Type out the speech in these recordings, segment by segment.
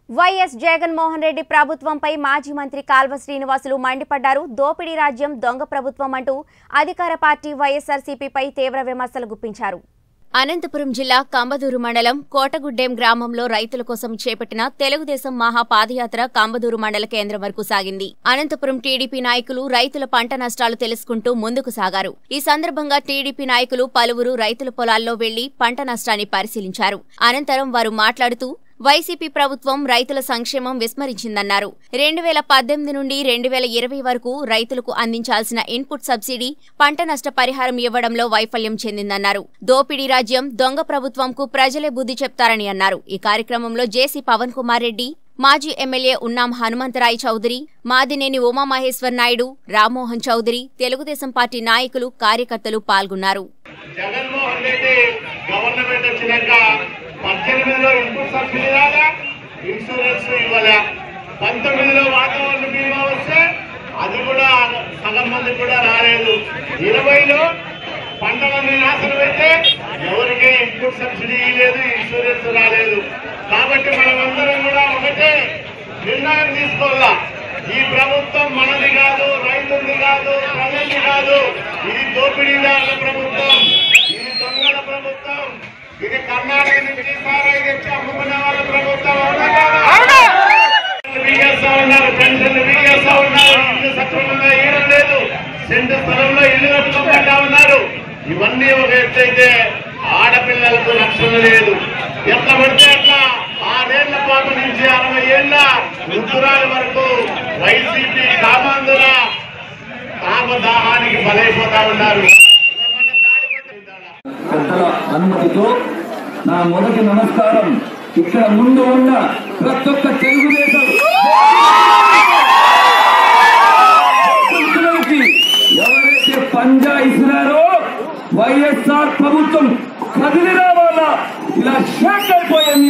YS Jaganmohan Reddy ప్రభుత్వంపై మాజీ మంత్రి కాల్వ శ్రీనివాసులు మండిపడ్డారు దోపిడీ రాజ్యం దొంగ ప్రభుత్వం అంటూ అధికార పార్టీ వైఎస్ఆర్సీపీపై తీవ్ర విమర్శలు గుప్పించారు అనంతపురం జిల్లా కంబదూరు మండలం కోటగుడ్డెం గ్రామంలో రైతుల కోసం చేపట్టిన తెలుగుదేశం మహా పాదయాత్ర కంబదూరు మండల కేంద్రం వరకు సాగింది అనంతపురం టీడీపీ నాయకులు రైతుల పంట నష్టాలు తెలుసుకుంటూ ముందుకు సాగారు ఈ సందర్భంగా టీడీపీ నాయకులు పలువురు రైతుల పొలాల్లో వెళ్లి పంట నష్టాన్ని పరిశీలించారు అనంతరం వారు మాట్లాడుతూ వైసీపీ ప్రభుత్వం రైతుల సంక్షేమం విస్మరించిందన్నారు రెండు వేల పద్దెనిమిది నుండి రెండు వేల ఇరవై వరకు రైతులకు అందించాల్సిన ఇన్పుట్ సబ్సిడీ పంట నష్ట పరిహారం ఇవ్వడంలో వైఫల్యం చెందిందన్నారు దోపిడీ రాజ్యం దొంగ ప్రభుత్వంకు ప్రజలే బుద్ధి చెప్తారని అన్నారు ఈ కార్యక్రమంలో జేసీ పవన్ కుమార్ రెడ్డి మాజీ ఎమ్మెల్యే ఉన్నాం హనుమంతరాయ్ చౌదరి మాదినేని ఉమామహేశ్వర్ నాయుడు రామ్మోహన్ చౌదరి తెలుగుదేశం పార్టీ నాయకులు కార్యకర్తలు పాల్గొన్నారు జగన్మోహన్ రెడ్డి గవర్నమెంట్ వచ్చినాక పద్దెనిమిదిలో ఇన్పుట్ సబ్సిడీ రాదా ఇన్సూరెన్స్ ఇవ్వలే పంతొమ్మిదిలో వాతావరణ బీమా వస్తే అది కూడా సగం మంది కూడా రాలేదు ఇరవైలో పంటలన్నీ నాశనం అయితే ఎవరికి ఇన్పుట్ సబ్సిడీ లేదు ఇన్సూరెన్స్ రాలేదు కాబట్టి మనమందరం కూడా ఒకటే నిర్ణయం తీసుకోవాలా ఈ ప్రభుత్వం మనది కాదు రైతుది కాదు ప్రజలది కాదు ఇది దోపిడీదారుల ప్రభుత్వం ఇది దొంగల ప్రభుత్వం ఇది కర్ణాటక నుంచి సారాయి తెచ్చి అమ్ముకునే వాళ్ళ ప్రభుత్వం అవునా కాదా? వీగేస్తా ఉన్నారు పెన్షన్లు వీగేస్తా ఉన్నారు ఇల్లు సక్రమంగా ఇవ్వడం లేదు సెంటు స్థలంలో ఇల్లు కట్టుకోకుండా ఉన్నారు ఇవన్నీ ఒక ఎత్తు అయితే ఆడపిల్లలకు రక్షణ లేదు ఎట్లా పడితే అట్లా ఆరేళ్ల పాటు నుంచి అరవై ఏళ్ల వృద్ధురాల వరకు వైసీపీ కామాంధుల కామదాహానికి బలైపోతా ఉన్నారు ఏమన్నా తాడిపత్రి పెద్దల అనుమతితో నా మొదటి నమస్కారం ఇక్కడ ముందు ఉన్న ప్రతి ఒక్క తెలుగుదేశం వ్యక్తులకి ఎవరైతే పంజా ఇస్తున్నారో వైఎస్ఆర్ ప్రభుత్వం కదిలి రావాలా ఇలా షాక్ అయిపోయింది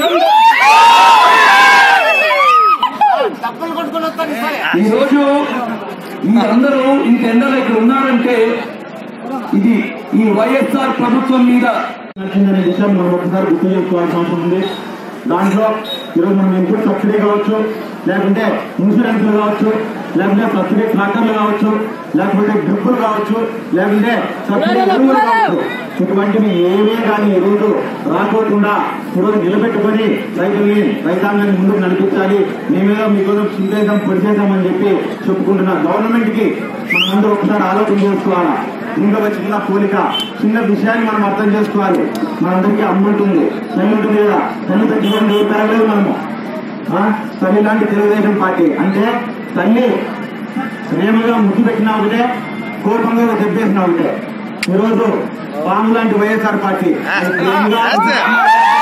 ఈ రోజు మీరందరూ ఇంత ఎండలో ఇక్కడ ఉన్నారంటే ఇది ఈ వైఎస్ఆర్ ప్రభుత్వం మీద నచ్చిందనే విషయం మనం ఒకసారి గుర్తు చేసుకోవాల్సిన అవసరం ఉంది దాంట్లో ఈరోజు మనం ఇన్పుట్ సబ్సిడీ కావచ్చు లేకుంటే ఇన్సూరెన్స్లు కావచ్చు లేకుంటే సబ్సిడీ ట్రాక్టర్లు కావచ్చు లేకపోతే డ్రిప్పులు కావచ్చు లేకుంటే సబ్సిడీ ఎరువులు కావచ్చు ఇటువంటివి ఏవే కానీ ఈరోజు రాకోకుండా ఈరోజు నిలబెట్టుకొని రైతుల్ని రైతాంగాన్ని ముందుకు నడిపించాలి మేమేదో మీకోసం చింతేద్దాం పొడిచేద్దామని చెప్పి చెప్పుకుంటున్న గవర్నమెంట్ కి మనమందరూ ఒకసారి ఆలోచన చేసుకోవాలా ఇంకొక చిన్న పోలిక చిన్న విషయాన్ని మనం అర్థం చేసుకోవాలి మనందరికీ అమ్మ ఉంటుంది తల్లి ఉంటుంది కదా తల్లి తగ్గిపోయింది ఏ పెరగలేదు మనము ఆ? తల్లి లాంటి తెలుగుదేశం పార్టీ అంటే తల్లి ప్రేమగా ముద్దు పెట్టినా ఒకటే కోపంగా దెబ్బేసినా ఒకటే ఈరోజు పాము లాంటి వైఎస్ఆర్ పార్టీ ప్రేమగా